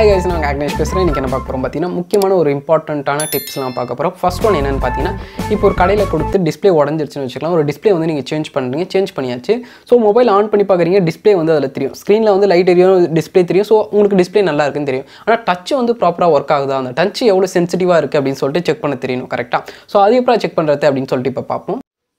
hi guys நான் ஆக்னேஷ் பேசுகிறேன் இன்றைக்கி என்ன பார்க்க போகிறோம் பார்த்தீங்கன்னா முக்கியமான ஒரு இம்பார்ட்டண்ட்டான டிப்ஸ்லாம் பார்க்க போகிறோம் ஃபர்ஸ்ட் ஒன் என்னென்னு பார்த்தீங்கன்னா இப்போ ஒரு கடையில் கொடுத்து டிஸ்ப்ளே உடஞ்சிருச்சுன்னு வச்சுக்கலாம் ஒரு டிஸ்ப்ளே வந்து நீங்கள் சேஞ்ச் பண்ணுறீங்க சேஞ்ச் பண்ணியாச்சு ஸோ மொபைல் ஆன் பண்ணி பார்க்குறீங்க டிஸ்ப்ளே வந்து அதில் தெரியும் ஸ்க்ரீனில் வந்து லைட் எரியும் டிஸ்ப்ளே தெரியும் ஸோ உங்களுக்கு டிஸ்ப்ளே நல்லா இருக்குன்னு தெரியும் ஆனால் டச் வந்து ப்ராப்பராக ஒர்க் ஆகுதா அந்த டச் எவ்வளோ சென்சிட்டிவாக இருக்குது அப்படின்னு சொல்லிட்டு செக் பண்ண தெரியணும் கரெக்டாக ஸோ அது எப்போ செக் பண்ணுறது அப்படின்னு சொல்லிட்டு இப்போ பார்ப்போம்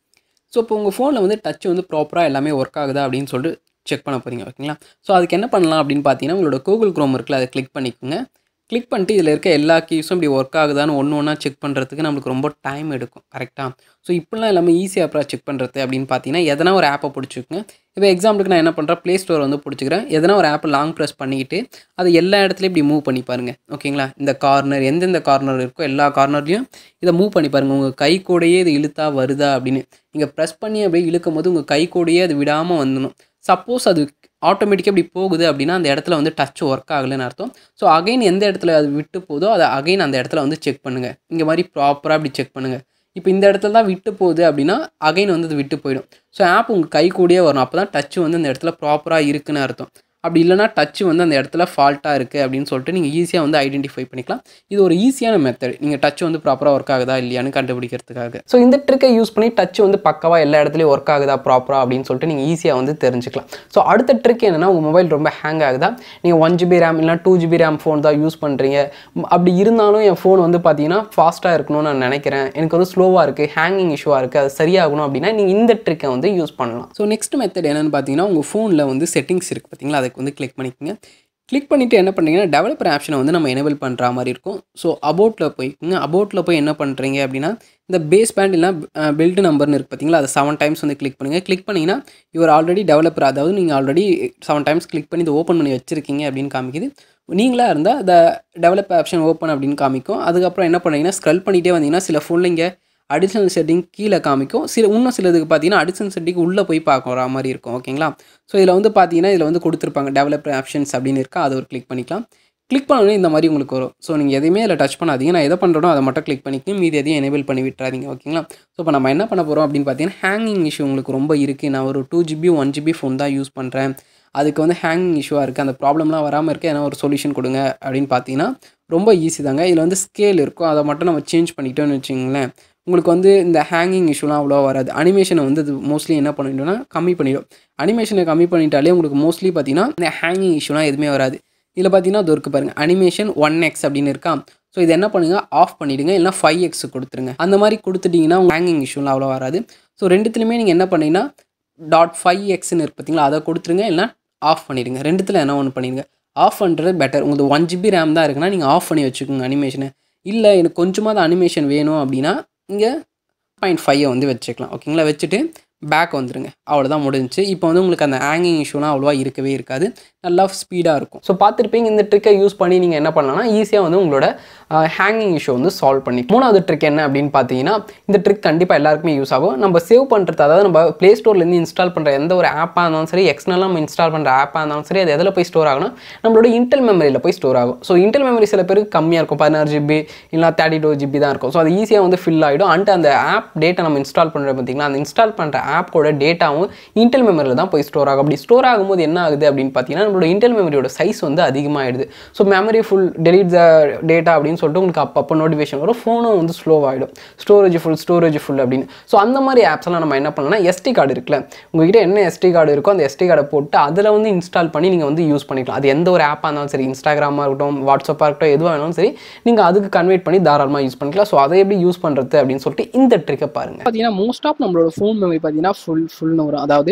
ஸோ இப்போ உங்கள் ஃபோனில் வந்து டச் வந்து ப்ராப்பராக எல்லாமே ஒர்க் ஆகுதா அப்படின்னு சொல்லிட்டு செக் பண்ண போகிறீங்க ஓகேங்களா ஸோ அதுக்கு என்ன பண்ணலாம் அப்படின்னு பார்த்தீங்கன்னா உங்களோட கூகுள் க்ரோம் இருக்குல்ல அதை கிளிக் பண்ணிக்கோங்க கிளிக் பண்ணிட்டு இதில் இருக்க எல்லா கீஸும் இப்படி ஒர்க் ஆகுதான்னு ஒன்று ஒன்றா செக் பண்ணுறதுக்கு நம்மளுக்கு ரொம்ப டைம் எடுக்கும் கரெக்டாக ஸோ இப்படிலாம் எல்லாமே ஈஸியாக அப்புறம் செக் பண்ணுறது அப்படின்னு பார்த்தீங்கன்னா எதனா ஒரு ஆப்பை பிடிச்சிக்கோங்க இப்போ எக்ஸாம்பிளுக்கு நான் என்ன பண்ணுறேன் ப்ளே ஸ்டோர் வந்து பிடிச்சிக்கிறேன் எதனா ஒரு ஆப்பை லாங் ப்ரெஸ் பண்ணிக்கிட்டு அதை எல்லா இடத்துலையும் இப்படி மூவ் பண்ணி பாருங்கள் ஓகேங்களா இந்த கார்னர் எந்தெந்த கார்னர் இருக்கோ எல்லா கார்னர்லையும் இதை மூவ் பண்ணி பாருங்கள் உங்கள் கை கூடயே இது இழுத்தா வருதா அப்படின்னு நீங்கள் ப்ரெஸ் பண்ணி அப்படியே இழுக்கும் போது உங்கள் கை கூடயே அது விடாமல் வந்துடும் சப்போஸ் அது ஆட்டோமேட்டிக்காக இப்படி போகுது அப்படின்னா அந்த இடத்துல வந்து டச் ஒர்க் ஆகலைன்னு அர்த்தம் ஸோ அகைன் எந்த இடத்துல அது விட்டு போதோ அதை அகைன் அந்த இடத்துல வந்து செக் பண்ணுங்கள் இங்கே மாதிரி ப்ராப்பராக இப்படி செக் பண்ணுங்கள் இப்போ இந்த இடத்துல தான் விட்டு போகுது அப்படின்னா அகைன் வந்து அது விட்டு போயிடும் ஸோ ஆப் உங்கள் கை கூடயே வரும் அப்போ தான் டச் வந்து அந்த இடத்துல ப்ராப்பராக இருக்குன்னு அர்த்தம் அப்படி இல்லைனா டச் வந்து அந்த இடத்துல ஃபால்ட்டாக இருக்குது அப்படின்னு சொல்லிட்டு நீங்கள் ஈஸியாக வந்து ஐடென்டிஃபை பண்ணிக்கலாம் இது ஒரு ஈஸியான மெத்தட் நீங்கள் டச் வந்து ப்ராப்பராக ஒர்க் ஆகுதா இல்லையான்னு கண்டுபிடிக்கிறதுக்காக ஸோ இந்த ட்ரிக்கை யூஸ் பண்ணி டச் வந்து பக்கவாக எல்லா இடத்துலையும் ஒர்க் ஆகுதா ப்ராப்பராக அப்படின்னு சொல்லிட்டு நீங்கள் ஈஸியாக வந்து தெரிஞ்சுக்கலாம் ஸோ அடுத்த ட்ரிக் என்னென்னா உங்கள் மொபைல் ரொம்ப ஹேங் ஆகுதா நீங்கள் ஒன் ஜிபி ரேம் இல்லைனா டூ ஜிபி ரேம் ஃபோன் தான் யூஸ் பண்ணுறீங்க அப்படி இருந்தாலும் என் ஃபோன் வந்து பார்த்தீங்கன்னா ஃபாஸ்ட்டாக இருக்கணும்னு நான் நினைக்கிறேன் எனக்கு வந்து ஸ்லோவாக இருக்குது ஹேங்கிங் இஷ்யூவாக இருக்குது அது சரியாகணும் அப்படின்னா நீங்கள் இந்த ட்ரிக்கை வந்து யூஸ் பண்ணலாம் ஸோ நெக்ஸ்ட் மெத்தட் என்னென்னு பார்த்தீங்கன்னா உங்கள் ஃபோனில் வந்து செட்டிங்ஸ் இருக்குது பார்த்தீங்களா அதுக்கு வந்து கிளிக் பண்ணிக்கோங்க கிளிக் பண்ணிவிட்டு என்ன பண்ணுறீங்கன்னா டெவலப்பர் ஆப்ஷனை வந்து நம்ம எனேபிள் பண்ணுற மாதிரி இருக்கும் ஸோ அபவுட்டில் போய்க்குங்க அபவுட்டில் போய் என்ன பண்ணுறீங்க அப்படின்னா இந்த பேஸ் பேண்ட் இல்லை பில்டு நம்பர்னு இருக்குது பார்த்தீங்களா அதை செவன் டைம்ஸ் வந்து கிளிக் பண்ணுங்கள் கிளிக் பண்ணிங்கன்னா இவர் ஆல்ரெடி டெவலப்பர் அதாவது நீங்கள் ஆல்ரெடி செவன் டைம்ஸ் கிளிக் பண்ணி இதை ஓப்பன் பண்ணி வச்சுருக்கீங்க அப்படின்னு காமிக்குது நீங்களாக இருந்தால் அந்த டெவலப் ஆப்ஷன் ஓப்பன் அப்படின்னு காமிக்கும் அதுக்கப்புறம் என்ன பண்ணுறீங்கன்னா ஸ்க்ரல் பண்ணிகிட்டே வந்தீங்கன்னா சில ஃபோனில் இங்கே அடிஷனல் செட்டிங் கீழே காமிக்கும் சில இன்னும் சிலதுக்கு பார்த்தீங்கன்னா அடிஷனல் செட்டிங் உள்ளே போய் பார்க்குற மாதிரி இருக்கும் ஓகேங்களா ஸோ இதில் வந்து பார்த்தீங்கன்னா இதில் வந்து கொடுத்துருப்பாங்க டெவலப்பர் ஆப்ஷன்ஸ் அப்படின்னு இருக்கா அதை ஒரு கிளிக் பண்ணிக்கலாம் கிளிக் பண்ணோன்னே இந்த மாதிரி உங்களுக்கு வரும் ஸோ நீங்கள் எதையுமே இதில் டச் பண்ணாதீங்க நான் எதை பண்ணுறனோ அதை மட்டும் கிளிக் பண்ணிக்கணும் மீதி எதையும் எனேபிள் பண்ணி விட்டுறாதீங்க ஓகேங்களா ஸோ இப்போ நம்ம என்ன பண்ண போகிறோம் அப்படின்னு பார்த்தீங்கன்னா ஹேங்கிங் இஷ்யூ உங்களுக்கு ரொம்ப இருக்குது நான் ஒரு two GB one GB phone தான் யூஸ் பண்ணுறேன் அதுக்கு வந்து ஹேங்கிங் இஷ்யூவாக இருக்குது அந்த ப்ராப்ளம்லாம் வராமல் இருக்க ஏன்னா ஒரு சொல்யூஷன் கொடுங்க அப்படின்னு பார்த்தீங்கன்னா ரொம்ப ஈஸி தாங்க இதில் வந்து ஸ்கேல் இருக்கும் அதை மட்டும் நம்ம சேஞ்ச் பண்ணிட்டோம்னு வச்சுங்களேன் உங்களுக்கு வந்து இந்த ஹேங்கிங் இஷ்யூலாம் அவ்வளோ வராது அனிமேஷனை வந்து இது மோஸ்ட்லி என்ன பண்ணிட்டோம்னா கம்மி பண்ணிடும் அனிமேஷனை கம்மி பண்ணிட்டாலே உங்களுக்கு மோஸ்ட்லி பார்த்தீங்கன்னா இந்த ஹேங்கிங் இஷ்யூலாம் எதுவுமே வராது இதில் பார்த்தீங்கன்னா அது இருக்கு பாருங்கள் அனிமேஷன் ஒன் எக்ஸ் அப்படின்னு இருக்கா ஸோ இது என்ன பண்ணுங்க ஆஃப் பண்ணிவிடுங்க இல்லைனா ஃபைவ் எக்ஸ் கொடுத்துருங்க அந்த மாதிரி கொடுத்துட்டிங்கன்னா ஹேங்கிங் இஷ்யூலாம் அவ்வளோ வராது ஸோ ரெண்டுத்துலையுமே நீங்கள் என்ன பண்ணீங்கன்னா டாட் ஃபைவ் எக்ஸ்னு இருக்கு பார்த்தீங்களா அதை கொடுத்துருங்க இல்லைனா ஆஃப் பண்ணிடுங்க ரெண்டுத்தில் என்ன ஒன்று பண்ணிடுங்க ஆஃப் பண்ணுறது பெட்டர் உங்களுக்கு ஒன் ஜிபி ரேம் தான் இருக்குன்னா நீங்கள் ஆஃப் பண்ணி வச்சுக்கோங்க அனிமேஷனை இல்லை எனக்கு கொஞ்சமாக தான் அனிமேஷன் வேணும் அப்படின்னா இங்கே பாயிண்ட் ஃபைவை வந்து வச்சுக்கலாம் ஓகேங்களா வச்சுட்டு பேக் வந்துருங்க அவ்வளோதான் முடிஞ்சிச்சு இப்போ வந்து உங்களுக்கு அந்த ஹேங்கிங் இஷ்யூலாம் அவ்வளோவா இருக்கவே இருக்காது நல்லா ஸ்பீடாக இருக்கும் ஸோ பார்த்துருப்பீங்க இந்த ட்ரிக்கை யூஸ் பண்ணி நீங்கள் என்ன பண்ணலாம்னா ஈஸியாக வந்து உங்களோட ஹேங்கிங் இஷ்யூ வந்து சால்வ் பண்ணி மூணாவது ட்ரிக் என்ன அப்படின்னு பார்த்தீங்கன்னா இந்த ட்ரிக் கண்டிப்பாக எல்லாருக்குமே யூஸ் ஆகும் நம்ம சேவ் பண்ணுறது அதாவது நம்ம ப்ளே ஸ்டோர்லேருந்து இன்ஸ்டால் பண்ணுற எந்த ஒரு ஆப்பாக இருந்தாலும் சரி எக்ஸ்னலாக நம்ம இன்ஸ்டால் பண்ணுற ஆப்பாக இருந்தாலும் சரி அது எதில் போய் ஸ்டோர் ஆகும்னா நம்மளோட இன்டெல் மெமரியில் போய் ஸ்டோர் ஆகும் ஸோ இன்டெல் மெமரி சில பேருக்கு கம்மியாக இருக்கும் பதினாறு ஜிபி இல்லை தேர்ட்டி டூ ஜிபி தான் இருக்கும் ஸோ அது ஈஸியாக வந்து ஃபில் ஆகிடும் அண்ட் அந்த ஆப் டேட்டா நம்ம இன்ஸ்டால் பண்ணுறது பார்த்தீங்கன்னா அந்த இன்ஸ்டால் பண்ணுற ஆப்போட டேட்டாவும் இன்டெல் மெமரியில் தான் போய் ஸ்டோர் ஆகும் அப்படி ஸ்டோர் ஆகும்போது என்ன ஆகுது அப்படின்னு பார்த்தீங்கன்னா நம்மளோட இன்டெல் மெமரியோட சைஸ் வந்து அதிகமாகிடுது so memory full delete the data அப்படின்னு சொல்லிட்டு உங்களுக்கு அப்பப்போ நோட்டிஃபிகேஷன் வரும் ஃபோனும் வந்து ஸ்லோவாகிடும் ஸ்டோரேஜ் ஃபுல் ஸ்டோரேஜ் ஃபுல் அப்படின்னு ஸோ அந்த மாதிரி ஆப்ஸ்லாம் நம்ம என்ன பண்ணலாம் எஸ்டி கார்டு இருக்குல்ல உங்ககிட்ட என்ன எஸ்டி கார்டு இருக்கோ அந்த எஸ்டி கார்டை போட்டு அதில் வந்து இன்ஸ்டால் பண்ணி நீங்கள் வந்து யூஸ் பண்ணிக்கலாம் அது எந்த ஒரு ஆப்பாக இருந்தாலும் சரி இன்ஸ்டாகிராமாக இருக்கட்டும் வாட்ஸ்அப்பாக இருக்கட்டும் எதுவாக வேணாலும் சரி நீங்கள் அதுக்கு கன்வெர்ட் பண்ணி தாராளமாக யூஸ் பண்ணிக்கலாம் ஸோ அதை எப்படி யூஸ் பண்ணுறது அப்படின்னு சொல்லிட்டு இந்த ட்ரிக்கை பாருங்கள் பார்த்தீங்கன்னா மோஸ்ட் ஆஃப் நம்மளோட ஃபோன் மெமரி பார்த்தீங்கன்னா ஃபுல் ஃபுல்னு வரும் அதாவது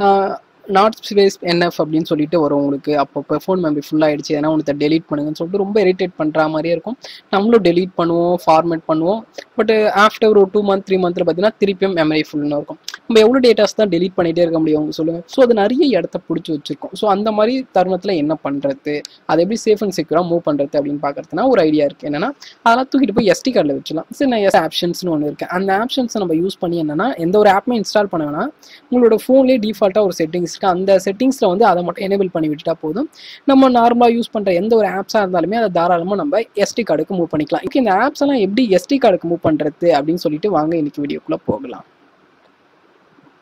நாட் ஸ்பேஸ் என்எஃப் அப்படின்னு சொல்லிட்டு வரும் உங்களுக்கு அப்பப்போ ஃபோன் மெமரி ஃபுல் ஆயிடுச்சு ஏன்னா உனக்கு டெலீட் பண்ணுங்கன்னு சொல்லிட்டு ரொம்ப இரிட்டேட் பண்ணுற மாதிரியே இருக்கும் நம்மளும் டெலீட் பண்ணுவோம் ஃபார்மேட் பண்ணுவோம் பட் ஆஃப்டர் ஒரு டூ மந்த் த்ரீ மந்த்தில் பார்த்தீங்கன்னா திருப்பியும் மெமரி ஃபுல்னு இருக்கும் நம்ம எவ்வளோ டேட்டாஸ் தான் டெலீட் பண்ணிகிட்டே இருக்க முடியும் அவங்க சொல்லுங்கள் ஸோ அது நிறைய இடத்த பிடிச்சி வச்சிருக்கோம் ஸோ அந்த மாதிரி தருணத்தில் என்ன பண்ணுறது அதை எப்படி சேஃப் அண்ட் செக்யூராக மூவ் பண்ணுறது அப்படின்னு பார்க்குறதுனா ஒரு ஐடியா இருக்குது என்னன்னா அதெல்லாம் தூக்கிட்டு போய் எஸ்டி கார்டில் வச்சுலாம் சரி நான் எஸ் ஆப்ஷன்ஸ்னு ஒன்று இருக்குது அந்த ஆப்ஷன்ஸை நம்ம யூஸ் பண்ணி என்னன்னா எந்த ஒரு ஆப்புமே இன்ஸ்டால் பண்ண வேணா உங்களோட ஃபோன்லேயே டிஃபால்ட்டாக ஒரு செட்டிங்ஸ் இருக்குது அந்த செட்டிங்ஸில் வந்து அதை மட்டும் எனேபிள் பண்ணி விட்டுட்டா போதும் நம்ம நார்மலாக யூஸ் பண்ணுற எந்த ஒரு ஆப்ஸாக இருந்தாலுமே அதை தாராளமாக நம்ம எஸ்டி கார்டுக்கு மூவ் பண்ணிக்கலாம் இப்போ இந்த ஆப்ஸ் எல்லாம் எப்படி எஸ்டி கார்டுக்கு மூவ் பண்ணுறது அப்படின்னு சொல்லிட்டு வாங்க இன்னைக்கு வீடியோக்குள்ளே போகலாம்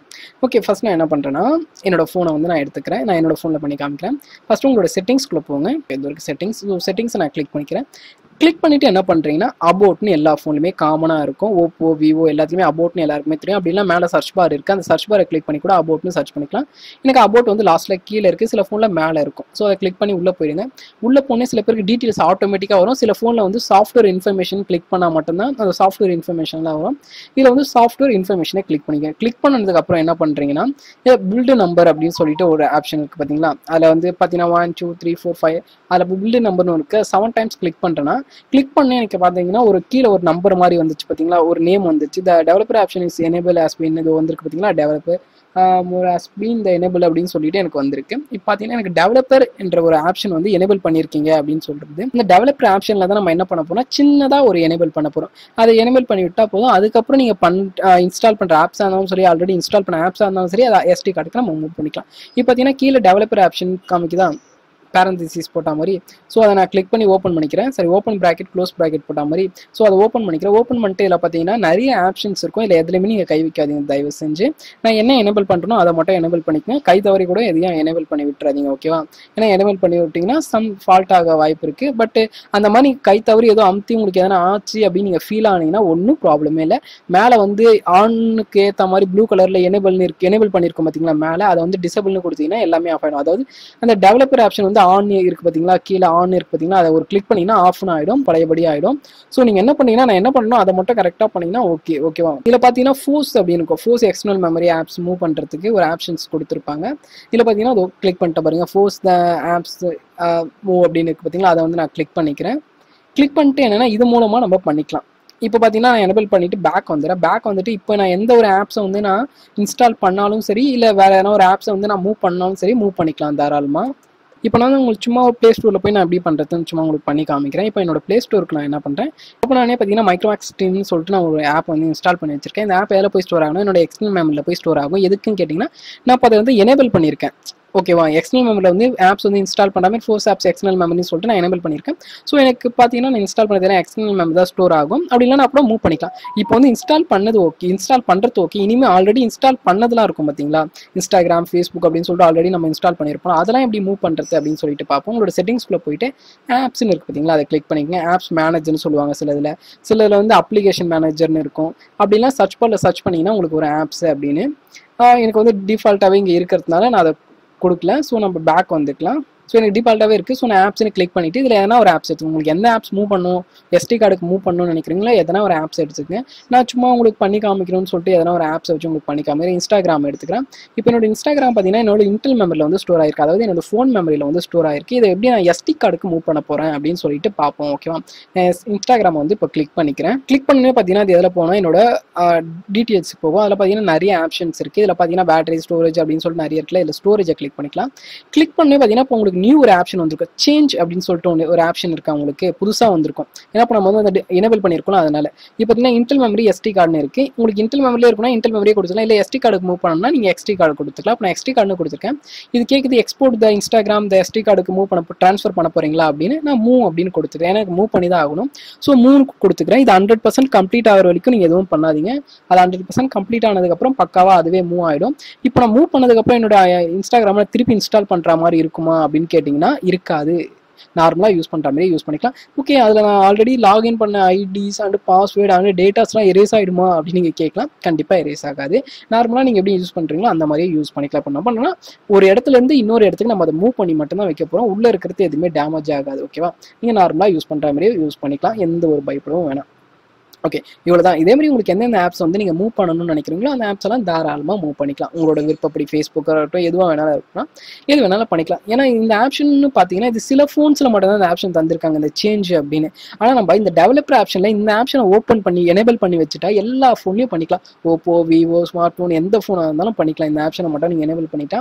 ஓகே ஃபஸ்ட் நான் என்ன பண்ணுறேன்னா என்னோட ஃபோனை வந்து நான் எடுத்துக்கிறேன் நான் என்னோட ஃபோனில் பண்ணி காமிக்கிறேன் ஃபஸ்ட்டு உங்களோட செட்டிங்ஸ்குள்ளே போங்க இது வரைக்கும் செட்டிங்ஸ் ஸோ செட்டிங்ஸை நான் கிளிக் பண்ணிக்கிறேன் கிளிக் பண்ணிவிட்டு என்ன பண்ணுறீங்கன்னா அபோட்னு எல்லா ஃபோன்லையுமே காமனாக இருக்கும் ஓப்போ விவோ எல்லாத்துலேயுமே அபோட்னு எல்லாருக்குமே தெரியும் அப்படிலாம் மேலே சர்ச் பார் இருக்குது அந்த சர்ச் பாரை கிளிக் பண்ணி கூட அபோட்னு சர்ச் பண்ணிக்கலாம் எனக்கு அபோட் வந்து லாஸ்ட்டில் கீழே இருக்குது சில ஃபோனில் மேலே இருக்கும் ஸோ அதை கிளிக் பண்ணி உள்ளே போயிடுங்க உள்ளே போனே சில பேருக்கு டீட்டெயில்ஸ் ஆட்டோமேட்டிக்காக வரும் சில ஃபோனில் வந்து சாஃப்ட்வேர் இன்ஃபர்மேஷன் கிளிக் பண்ணால் மட்டும்தான் அந்த சாஃப்ட்வேர் இன்ஃபர்மேஷன்லாம் வரும் இதில் வந்து சாஃப்ட்வேர் இன்ஃபர்மேஷனை கிளிக் பண்ணிக்க கிளிக் பண்ணதுக்கப்புறம் என்ன பண்ணுறீங்கன்னா பில்டு நம்பர் அப்படின்னு சொல்லிட்டு ஒரு ஆப்ஷன் இருக்குது பார்த்தீங்களா அதில் வந்து பார்த்தீங்கன்னா one two three four five அதில் பில்டு நம்பர்னு இருக்கு செவன் டைம்ஸ் கிளிக் பண்ணுறேன்னா கிளிக் பண்ணி எனக்கு பார்த்தீங்கன்னா ஒரு கீழே ஒரு நம்பர் மாதிரி வந்துச்சு பார்த்தீங்களா ஒரு நேம் வந்துச்சு the developer option is enable as been இது வந்திருக்கு பார்த்தீங்களா டெவலப்பர் ஒரு ஆஸ் பீன் த எனேபிள் அப்படின்னு சொல்லிட்டு எனக்கு வந்திருக்கு இப்போ பார்த்தீங்கன்னா எனக்கு டெவலப்பர் என்ற ஒரு ஆப்ஷன் வந்து எனேபிள் பண்ணியிருக்கீங்க அப்படின்னு சொல்றது இந்த டெவலப்பர் ஆப்ஷனில் தான் நம்ம என்ன பண்ண போறோம் சின்னதாக ஒரு எனேபிள் பண்ண போகிறோம் அதை எனேபிள் பண்ணி விட்டா போதும் அதுக்கப்புறம் நீங்கள் பண் இன்ஸ்டால் பண்ணுற ஆப்ஸாக இருந்தாலும் சரி ஆல்ரெடி இன்ஸ்டால் பண்ண ஆப்ஸாக இருந்தாலும் சரி அதை எஸ்டி கார்டுக்கு நம்ம மூவ் பண்ணிக்கலாம் இப்போ பார்த்தீங்கன்னா கீழே டெவலப்பர் ஆப்ஷன் காமிக்குதா பேரந்திசிஸ் போட்ட மாதிரி ஸோ அதை நான் கிளிக் பண்ணி ஓப்பன் பண்ணிக்கிறேன் சரி ஓப்பன் ப்ராக்கெட் க்ளோஸ் ப்ராக்கெட் போட்ட மாதிரி ஸோ அதை ஓப்பன் பண்ணிக்கிறேன் ஓப்பன் பண்ணிட்டு இதில் பார்த்தீங்கன்னா நிறைய ஆப்ஷன்ஸ் இருக்கும் இல்லை எதுலையுமே நீங்கள் கை வைக்காதீங்க தயவு செஞ்சு நான் என்ன எனேபிள் பண்ணுறனோ அதை மட்டும் எனேபிள் பண்ணிக்கங்க கை தவறி கூட எதையும் எனேபிள் பண்ணி விட்டுறாதீங்க ஓகேவா ஏன்னா எனேபிள் பண்ணி விட்டிங்கன்னா சம் ஃபால்ட் ஆக வாய்ப்பு இருக்குது பட் அந்த மாதிரி கை தவறி ஏதோ அமுத்தி உங்களுக்கு எதனா ஆச்சு அப்படின்னு நீங்கள் ஃபீல் ஆனீங்கன்னா ஒன்றும் ப்ராப்ளமே இல்லை மேலே வந்து ஆனுக்கு ஏற்ற மாதிரி ப்ளூ கலரில் எனேபிள்னு இருக்கு எனேபிள் பண்ணியிருக்கோம் பார்த்தீங்களா மேலே அதை வந்து டிசபிள்னு கொடுத்தீங்கன்னா எல்லாமே ஆஃப் ஆகிடும் அதாவது அந்த டெவலப்பர் ஆப்ஷன் வந்து ஆன் இருக்கு பார்த்தீங்களா கீழே ஆன் இருக்கு பார்த்தீங்களா அதை ஒரு கிளிக் பண்ணிங்கன்னா ஆஃப்னு ஆகிடும் பழையபடி ஆகிடும் ஸோ நீங்கள் என்ன பண்ணீங்கன்னா நான் என்ன பண்ணணும் அதை மட்டும் கரெக்டாக பண்ணீங்கன்னா ஓகே ஓகேவா இதில் பார்த்தீங்கன்னா ஃபோர்ஸ் அப்படின்னு இருக்கும் force external memory apps move பண்ணுறதுக்கு ஒரு ஆப்ஷன்ஸ் கொடுத்துருப்பாங்க இதில் பார்த்தீங்கன்னா அதை கிளிக் பண்ணிட்டு பாருங்க ஃபோர்ஸ் த ஆப்ஸ் மூவ் அப்படின்னு இருக்கு பார்த்தீங்களா அதை வந்து நான் கிளிக் பண்ணிக்கிறேன் கிளிக் பண்ணிட்டு என்னென்னா இது மூலமாக நம்ம பண்ணிக்கலாம் இப்போ பார்த்தீங்கன்னா நான் எனபிள் பண்ணிட்டு பேக் வந்துடுறேன் பேக் வந்துட்டு இப்போ நான் எந்த ஒரு ஆப்ஸை வந்து நான் இன்ஸ்டால் பண்ணாலும் சரி இல்லை வேற எதனா ஒரு ஆப்ஸை வந்து நான் மூவ் பண்ணாலும் சரி மூவ் பண்ணிக்கலாம் தாராளமாக இப்போ நான் உங்களுக்கு சும்மா ஒரு ப்ளே ஸ்டோரில் போய் நான் எப்படி பண்ணுறதுன்னு சும்மா உங்களுக்கு பண்ணி காமிக்கிறேன் இப்போ என்னோட ப்ளே ஸ்டோருக்கு நான் என்ன பண்ணுறேன் இப்போ நானே பார்த்தீங்கன்னா மைக்ரோமேக்ஸ் ஸ்ட்ரீம்னு சொல்லிட்டு நான் ஒரு ஆப் வந்து இன்ஸ்டால் பண்ணி வச்சிருக்கேன் இந்த ஆப் எதில் போய் ஸ்டோர் ஆகணும் என்னோட எக்ஸ்டர்னல் மெமரியில் போய் ஸ்டோர் ஆகும் எதுக்குன்னு கேட்டிங்கன்னா நான் இப்போ அதை வந்து எனேபிள் பண்ணியிருக்கேன் ஓகேவா எக்ஸ்டர்னல் மெமரியில் வந்து ஆப்ஸ் வந்து இன்ஸ்டால் பண்ணாமல் ஃபோர்ஸ் ஆப்ஸ் எக்ஸ்டர்னல் மெமரின்னு சொல்லிட்டு நான் எனேபிள் பண்ணியிருக்கேன் ஸோ எனக்கு பார்த்தீங்கன்னா நான் இன்ஸ்டால் பண்ணதெல்லாம் எக்ஸ்டர்னல் மெமரி தான் ஸ்டோர் ஆகும் அப்படி இல்லைனா அப்புறம் மூவ் பண்ணிக்கலாம் இப்போ வந்து இன்ஸ்டால் பண்ணது ஓகே இன்ஸ்டால் பண்ணுறது ஓகே இனிமேல் ஆல்ரெடி இன்ஸ்டால் பண்ணதெல்லாம் இருக்கும் பார்த்தீங்களா இன்ஸ்டாகிராம் ஃபேஸ்புக் அப்படின்னு சொல்லிட்டு ஆல்ரெடி நம்ம இன்ஸ்டால் பண்ணியிருப்போம் அதெல்லாம் எப்படி மூவ் பண்ணுறது அப்படின்னு சொல்லிட்டு பார்ப்போம் உங்களோட செட்டிங்ஸ்குள்ளே போயிட்டு ஆப்ஸ்னு இருக்குது பார்த்தீங்களா அதை கிளிக் பண்ணிக்கங்க ஆப்ஸ் மேனேஜர்னு சொல்லுவாங்க சில இதில் சில இதில் வந்து அப்ளிகேஷன் மேனேஜர்னு இருக்கும் அப்படிலாம் சர்ச் பண்ணல சர்ச் பண்ணிங்கன்னா உங்களுக்கு ஒரு ஆப்ஸ் அப்படின்னு எனக்கு வந்து டிஃபால்ட்டாகவே இங்கே இருக்கிறதுனால நான் அதை கொடுக்கல ஸோ நம்ம பேக் வந்துக்கலாம் ஸோ எனக்கு டிஃபால்ட்டாகவே இருக்குது ஸோ நான் ஆப்ஸ்னு கிளிக் பண்ணிவிட்டு இதில் எதனா ஒரு ஆப்ஸ் எடுத்துக்கோங்க உங்களுக்கு எந்த ஆப்ஸ் மூவ் பண்ணும் எஸ்டி கார்டுக்கு மூவ் பண்ணணும்னு நினைக்கிறீங்களோ எதனா ஒரு ஆப்ஸ் எடுத்துக்கங்க நான் சும்மா உங்களுக்கு பண்ணி காமிக்கணும்னு சொல்லிட்டு எதனா ஒரு ஆப்ஸ் வச்சு உங்களுக்கு பண்ணி காமிக்கிறேன் இன்ஸ்டாகிராம் எடுத்துக்கிறேன் இப்போ என்னோட இன்ஸ்டாகிராம் பார்த்தீங்கன்னா என்னோட இன்டெல் மெமரியில் வந்து ஸ்டோர் ஆயிருக்கு அதாவது என்னோட ஃபோன் மெமரியில் வந்து ஸ்டோர் ஆயிருக்கு இதை எப்படி நான் எஸ்டி கார்டுக்கு மூவ் பண்ண போகிறேன் அப்படின்னு சொல்லிட்டு பார்ப்போம் ஓகேவா இன்ஸ்டாகிராம் வந்து இப்போ கிளிக் பண்ணிக்கிறேன் கிளிக் பண்ணவே பார்த்தீங்கன்னா அது எதில் போனால் என்னோட டீட்டெயில்ஸ் போகும் அதில் பார்த்தீங்கன்னா நிறைய ஆப்ஷன்ஸ் இருக்குது இதில் பார்த்தீங்கன்னா பேட்டரி ஸ்டோரேஜ் அப்படின்னு சொல்லிட்டு நிறைய இருக்குல்ல இதில் ஸ்டோரேஜை கிளிக் பண்ணிக்கலாம் கிளிக் பண்ணவே பார்த்தீங்கன்னா இப்போ உங்களுக்கு நியூ ஒரு ஆப்ஷன் வந்திருக்கும் சேஞ்ச் அப்படின்னு சொல்லிட்டு ஒன்று ஒரு ஆப்ஷன் இருக்கு உங்களுக்கு புதுசாக வந்திருக்கும் ஏன்னா இப்போ நம்ம வந்து அந்த எனேபிள் பண்ணியிருக்கோம் அதனால இப்போ பார்த்தீங்கன்னா இன்டெல் மெமரி எஸ்டி கார்டுன்னு இருக்கு உங்களுக்கு இன்டெல் மெமரியில் இருக்குன்னா இன்டெல் மெமரியே கொடுத்துக்கலாம் இல்லை எஸ்டி கார்டுக்கு மூவ் பண்ணணும்னா நீங்கள் எக்ஸ்டி கார்டு கொடுத்துக்கலாம் இப்போ நான் எக்ஸ்டி கார்டு கொடுத்துருக்கேன் இது கேட்குது export the Instagram the SD கார்டுக்கு மூவ் பண்ண ட்ரான்ஸ்ஃபர் பண்ண போறீங்களா அப்படின்னு நான் மூவ் அப்படின்னு கொடுத்துக்கிறேன் எனக்கு மூவ் பண்ணி தான் ஆகணும் ஸோ மூணு கொடுத்துக்கிறேன் இது ஹண்ட்ரட் பர்சன்ட் கம்ப்ளீட் ஆகிற வரைக்கும் நீங்கள் எதுவும் பண்ணாதீங்க அது ஹண்ட்ரட் பர்சன்ட் கம்ப்ளீட் ஆனதுக்கப்புறம் பக்காவாக அதுவே மூவ் ஆகிடும் இப்போ நான் மூவ் பண்ணதுக்கப்புறம் என்னோட இன்ஸ்டாகிராமில் திருப்பி இன்ஸ்டால் பண்ணுற மாதிரி இருக்குமா அப்படின்னு கேட்டிங்கன்னா இருக்காது நார்மலாக யூஸ் பண்ணுற மாதிரி யூஸ் பண்ணிக்கலாம் ஓகே அதில் நான் ஆல்ரெடி லாகின் பண்ண ஐடிஸ் அண்ட் பாஸ்வேர்டு அண்ட் டேட்டாஸ்லாம் எரேஸ் ஆகிடுமா அப்படின்னு நீங்கள் கேட்கலாம் கண்டிப்பாக எரேஸ் ஆகாது நார்மலாக நீங்கள் எப்படி யூஸ் பண்ணுறீங்களோ அந்த மாதிரியே யூஸ் பண்ணிக்கலாம் இப்போ என்ன பண்ணலாம் ஒரு இடத்துல இருந்து இன்னொரு இடத்துக்கு நம்ம அதை மூவ் பண்ணி மட்டும்தான் வைக்க போகிறோம் உள்ளே இருக்கிறது எதுவுமே டேமேஜ் ஆகாது ஓகேவா நீங்கள் நார்மலாக யூஸ் பண்ணுற மாதிரியே யூஸ் பண்ணிக்கலாம் எந்த ஒரு பயப்படவும் வேணாம் ஓகே இவ்வளோ தான் இதே மாதிரி உங்களுக்கு எந்தெந்த ஆப்ஸ் வந்து நீங்கள் மூவ் பண்ணணும்னு நினைக்கிறீங்களோ அந்த ஆப்ஸ் எல்லாம் தாராளமாக மூவ் பண்ணிக்கலாம் உங்களோட விருப்பப்படி ஃபேஸ்புக்காக இருக்கட்டும் எதுவாக வேணாலும் இருக்கலாம் எது வேணாலும் பண்ணிக்கலாம் ஏன்னா இந்த ஆப்ஷன் பார்த்தீங்கன்னா இது சில ஃபோன்ஸில் மட்டும் தான் இந்த ஆப்ஷன் தந்திருக்காங்க இந்த சேஞ்ச் அப்படின்னு ஆனால் நம்ம இந்த டெவலப்பர் ஆப்ஷனில் இந்த ஆப்ஷனை ஓப்பன் பண்ணி எனேபிள் பண்ணி வச்சுட்டா எல்லா ஃபோன்லையும் பண்ணிக்கலாம் ஓப்போ விவோ ஸ்மார்ட் ஃபோன் எந்த ஃபோனாக இருந்தாலும் பண்ணிக்கலாம் இந்த ஆப்ஷனை மட்டும் நீங்கள் எனேபிள் பண்ணிட்டா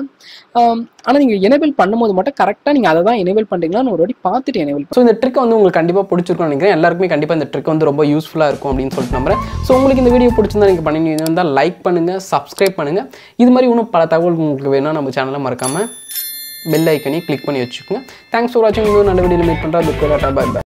ஆனால் நீங்கள் எனேபிள் பண்ணும்போது மட்டும் கரெக்டாக நீங்கள் அதை தான் எனேபிள் பண்ணுறீங்களான்னு ஒரு வாட்டி பார்த்துட்டு எனேபிள் ஸோ இந்த ட்ரிக் வந்து உங்களுக்கு கண்டிப்பாக பிடிச்சிருக்கும்னு நினைக்கிறேன் எல்லாருக்குமே கண்டிப்பாக இந்த ட்ரிக் வந்து ரொம்ப யூஸ்ஃபுல்லாக இருக்கும் அப்படின்னு சொல்லிட்டு நம்புறேன் ஸோ உங்களுக்கு இந்த வீடியோ பிடிச்சிருந்தா நீங்கள் பண்ணிட்டு இருந்தால் லைக் பண்ணுங்கள் சப்ஸ்கிரைப் பண்ணுங்கள் இது மாதிரி இன்னும் பல தகவல் உங்களுக்கு வேணும் நம்ம சேனலை மறக்காமல் பெல் ஐக்கனையும் கிளிக் பண்ணி வச்சுக்கோங்க தேங்க்ஸ் ஃபார் வாட்சிங் இன்னும் நல்ல வீடியோவில் மீட் பண்ணுறா பிக் பாய் பாய்